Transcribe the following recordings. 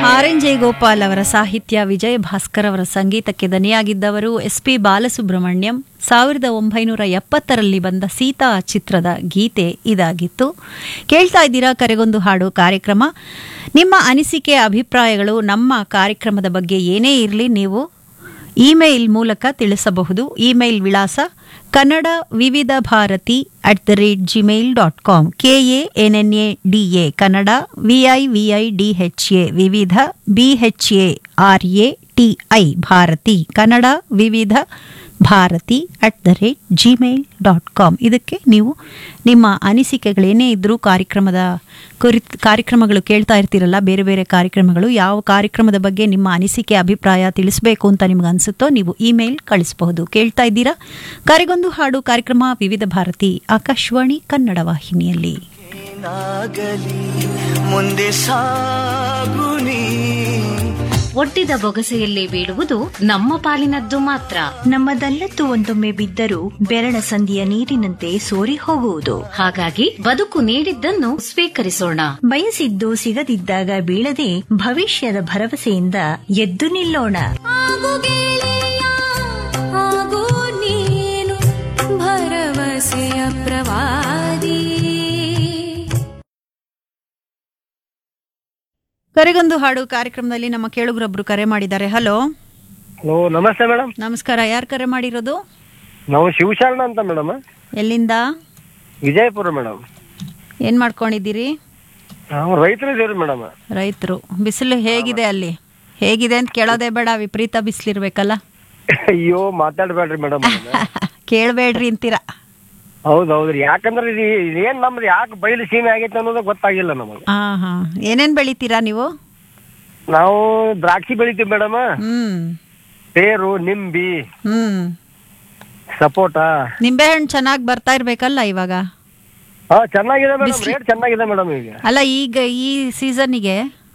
R N Jayagopal ಅವರ ಸಾಹಿತ್ಯ ವಿಜಯ ಭಾಸ್ಕರ್ ಅವರ ಸಂಗೀತಕ್ಕೆ ದನಿಯಾಗಿದ್ದವರು ಎಸ್ ಪಿ ಬಾಲಸುಬ್ರಹ್ಮಣ್ಯಂ ಸಾವಿರದ ಒಂಬೈನೂರ ಎಪ್ಪತ್ತರಲ್ಲಿ ಬಂದ ಸೀತಾ ಚಿತ್ರದ ಗೀತೆ ಇದಾಗಿತ್ತು ಕೇಳ್ತಾ ಇದ್ದೀರಾ ಕರೆಗೊಂದು ಹಾಡು ಕಾರ್ಯಕ್ರಮ ನಿಮ್ಮ ಅನಿಸಿಕೆ ಅಭಿಪ್ರಾಯಗಳು ನಮ್ಮ ಕಾರ್ಯಕ್ರಮದ ಬಗ್ಗೆ ಏನೇ ಇರಲಿ ನೀವು ಇಮೇಲ್ ಮೂಲಕ ತಿಳಿಸಬಹುದು ಇಮೇಲ್ ವಿಳಾಸ Kannada Vividha Bharathi at the rate gmail dot com K A N N A D A Kannada V I V I D H A Vividha B H A R A T I Bharathi Kannada Vividha Bharathi at the rate gmail dot com ಇದಕ್ಕೆ ನೀವು ನಿಮ್ಮ ಅನಿಸಿಕೆಗಳೇನೇ ಇದ್ದರೂ ಕಾರ್ಯಕ್ರಮದ ಕುರಿತು ಕಾರ್ಯಕ್ರಮಗಳು ಕೇಳ್ತಾ ಇರ್ತೀರಲ್ಲ ಬೇರೆ ಬೇರೆ ಕಾರ್ಯಕ್ರಮಗಳು ಯಾವ ಕಾರ್ಯಕ್ರಮದ ಬಗ್ಗೆ ನಿಮ್ಮ ಅನಿಸಿಕೆ ಅಭಿಪ್ರಾಯ ತಿಳಿಸಬೇಕು ಅಂತ ನಿಮ್ಗೆ ಅನಿಸುತ್ತೋ ನೀವು ಇಮೇಲ್ ಕಳಿಸಬಹುದು ಕೇಳ್ತಾ ಇದ್ದೀರಾ ಕರೆಗೊಂದು ಹಾಡು ಕಾರ್ಯಕ್ರಮ ವಿವಿಧ ಭಾರತಿ ಆಕಾಶವಾಣಿ ಕನ್ನಡ ವಾಹಿನಿಯಲ್ಲಿ ಏನಾಗಲಿ ಮುಂದೆ ಸಾಗುನಿ ಒಡ್ಡಿದ ಬೊಗಸೆಯಲ್ಲಿ ಬೀಳುವುದು ನಮ್ಮ ಪಾಲಿನದ್ದು ಮಾತ್ರ ನಮ್ಮದಲ್ಲದ್ದು ಒಂದೊಮ್ಮೆ ಬಿದ್ದರೂ ಬೆರಳ ಸಂಧಿಯ ನೀರಿನಂತೆ ಸೋರಿ ಹೋಗುವುದು ಹಾಗಾಗಿ ಬದುಕು ನೀಡಿದ್ದನ್ನು ಸ್ವೀಕರಿಸೋಣ ಬಯಸಿದ್ದು ಸಿಗದಿದ್ದಾಗ ಬೀಳದೆ ಭವಿಷ್ಯದ ಭರವಸೆಯಿಂದ ಎದ್ದು ನಿಲ್ಲೋಣ ಆಗು ಗೆಳೆಯ ಆಗು ನೀನು ಭರವಸೆಯ ಪ್ರವಾದಿ ಕರೆಗೊಂದು ಹಾಡು ಕಾರ್ಯಕ್ರಮದಲ್ಲಿ ನಮ್ಮ ಕೇಳುಗರೊಬ್ರು ಕರೆ ಮಾಡಿದ್ದಾರೆ ಹಲೋ ಹಲೋ ನಮಸ್ತೆ ಮೇಡಮ್ ನಮಸ್ಕಾರ ಯಾರು ಕರೆ ಮಾಡಿರೋದು ನಾವು ಶಿವಶರಣ ಅಂತ ಮೇಡಮ್ ಎಲ್ಲಿಂದ ವಿಜಯಪುರ ಮೇಡಮ್ ಏನ್ ಮಾಡ್ಕೊಂಡಿದ್ದೀರಿ ನಾವು ರೈತರು ಇದ್ದೀವಿ ಮೇಡಮ್ ರೈತರು ಬಿಸಿಲು ಹೇಗಿದೆ ಅಲ್ಲಿ ಹೇಗಿದೆ ಅಂತ ಕೇಳೋದೇ ಬೇಡ ವಿಪರೀತ ಬಿಸಿಲಿರ್ಬೇಕಲ್ಲ ಅಯ್ಯೋ ಮಾತಾಡ್ಬೇಡ್ರಿ ಮೇಡಮ್ ಕೇಳಬೇಡ್ರಿ ಅಂತೀರಾ ಹೌದ್ ಹೌದ್ರಿ ಯಾಕಂದ್ರೆ ಇದು ಇದೇನ್ ನಮ್ದು ಯಾಕೆ ಬಯಲು ಸೀಮೆ ಆಗೈತೆ ಅನ್ನೋದು ಗೊತ್ತಾಗಿಲ್ಲ ನಮಗೆ ಹಾ ಹಾ ಏನೇನ್ ಬೆಳಿತೀರಾ ನೀವು ನಾವು ದ್ರಾಕ್ಷಿ ಬೆಳಿತೀವಿ ಮೇಡಮ್ ಹ್ಮ್ ಪೇರು ನಿಂಬಿ ಹ್ಮ್ ಸಪೋಟ ನಿಂಬೆಹಣ್ಣು ಚೆನ್ನಾಗಿ ಬರ್ತಾ ಇರ್ಬೇಕಲ್ಲ ಇವಾಗ ಹಾ ಚೆನ್ನಾಗಿದೆ ಮೇಡಮ್ ಬಿಸ್ಲು- ರೇಟ್ ಚೆನ್ನಾಗಿದೆ ಮೇಡಮ್ ಈಗ ಅಲ್ಲ ಈಗ ಈ ಸೀಸನ್ನಿಗೆ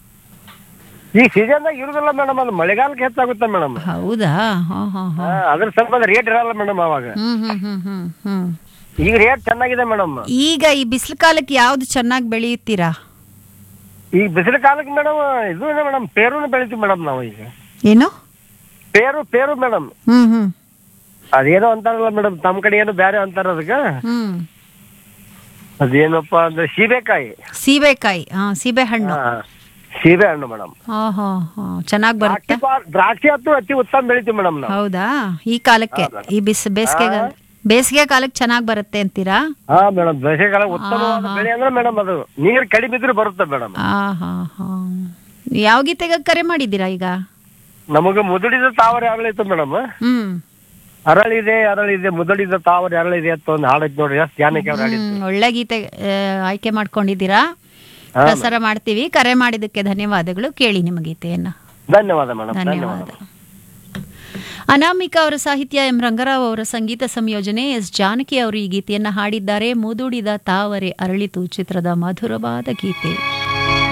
ಈ ಸೀಸನ್ದಾಗ ಇರುದಿಲ್ಲ ಮೇಡಮ್ ಅದು ಮಳೆಗಾಲಕ್ಕೆ ಹೆಚ್ಚಾಗುತ್ತೆ ಮೇಡಮ್ ಹೌದಾ ಹಾ ಹಾ ಹಾ ಅದ್ರ ಸ್ವಲ್ಪ ರೇಟ್ ಇರಲ್ಲ ಮೇಡಮ್ ಅವಾಗ ಹ್ಮ್ ಹ್ಮ್ ಹ್ಮ್ ಹ್ಮ್ ಹ್ಮ್ ಈಗ ರೇಟ್ ಚೆನ್ನಾಗಿದೆ ಮೇಡಮ್ ಈಗ ಈ ಬಿಸಿಲು ಕಾಲಕ್ಕೆ ಯಾವ್ದು ಚೆನ್ನಾಗಿ ಬೆಳೆಯುತ್ತೀರಾ ಈಗ ಬಿಸಿಲು ಕಾಲಕ್ಕೆ ಮೇಡಮ್ ಇದು ಇದೆ ಮೇಡಮ್ ಪೇರುನು ಬೆಳಿತೀವಿ ಮೇಡಮ್ ನಾವು ಈಗ ಏನು ಪೇರು ಪೇರು ಮೇಡಮ್ ಹ್ಮ್ ಹ್ಮ್ ಅದೇನೋ ಅಂತಾರಲ್ಲ ಮೇಡಮ್ ತಮ್ಮ ಕಡೆ ಏನೋ ಬೇರೆ ಅಂತಾರ ಅದಕ್ಕ ಹ್ಮ್ ಅದೇನಪ್ಪ ಅಂದ್ರೆ ಸೀಬೆಕಾಯಿ ಸೀಬೆಕಾಯಿ ಹಾ ಸೀಬೆ ಹಣ್ಣು ಹಾ, ಸೀಬೆ ಹಣ್ಣು ಮೇಡಮ್ ಹಾ ಹಾ ಹಾ ಚೆನ್ನಾಗಿ ಬರುತ್ತೆ ದ್ರಾಕ್ಷಿ ಪಾ- ದ್ರಾಕ್ಷಿ ಹತ್ತು ಅತಿ ಉತ್ತಮ ಬೆಳಿತೀವಿ ಮೇಡಮ್ ನಾವು ಹೌದಾ ಈ ಕಾಲಕ್ಕೆ ಈ ಬಿಸ್ ಬೇಸಿಗೆ ಬೇಸಿಗೆ ಕಾಲಕ್ಕೆ ಚೆನ್ನಾಗಿ ಬರುತ್ತೆ ಅಂತೀರಾ ಹಾ ಮೇಡಮ್ ಬೇಸಿಗೆಕಾಲ ಉತ್ತಮವಾದ ಬೆಳೆ ಅಂದ್ರೆ ಮೇಡಮ್ ಅದು ನೀರ್ ಕಡಿಮೆ ಇದ್ರೆ ಬರುತ್ತೆ ಮೇಡಮ್ ಆ ಹಾ ಹಾ ಯಾವ ಗೀತೆಗೆ ಕರೆ ಮಾಡಿದ್ದೀರಾ ಈಗ ನಮಗೆ ಮುದುಡಿದ ತಾವರೆ ಅರಳಿತ್ತು ಮೇಡಮ್ ಹ್ಮ್ ಅರಳಿದೆ ಅರಳಿದೆ ಮುದುಡಿದ ತಾವರೆ ಅರಳಿದೆ ಅಂತ ಒಂದು ಹಾಡೈತಿ ನೋಡ್ರಿ ಎಷ್ಟು ಜಾನಕ್ಕೆ ಅವ್ರು ಹಾಡಿದ್ದು ಹ್ಮ್, ಒಳ್ಳೆ ಗೀತೆ ಆ, ಆಯ್ಕೆ ಮಾಡ್ಕೊಂಡಿದ್ದೀರಾ ಪ್ರಸಾರ ಮಾಡ್ತೀವಿ ಕರೆ ಮಾಡಿದ್ದಕ್ಕೆ ಧನ್ಯವಾದಗಳು ಕೇಳಿ ನಿಮ್ಮ ಗೀತೆಯನ್ನ ಧನ್ಯವಾದ ಮೇಡಮ್ ಧನ್ಯವಾದ ಧನ್ಯವಾದ ಅನಾಮಿಕಾ ಅವರ ಸಾಹಿತ್ಯ ಎಂ ರಂಗರಾವ್ ಅವರ ಸಂಗೀತ ಸಂಯೋಜನೆ ಎಸ್ ಜಾನಕಿ ಅವರು ಈ ಗೀತೆಯನ್ನ ಹಾಡಿದ್ದಾರೆ ಮುದುಡಿದ ತಾವರೆ ಅರಳಿತು ಚಿತ್ರದ ಮಧುರವಾದ ಗೀತೆ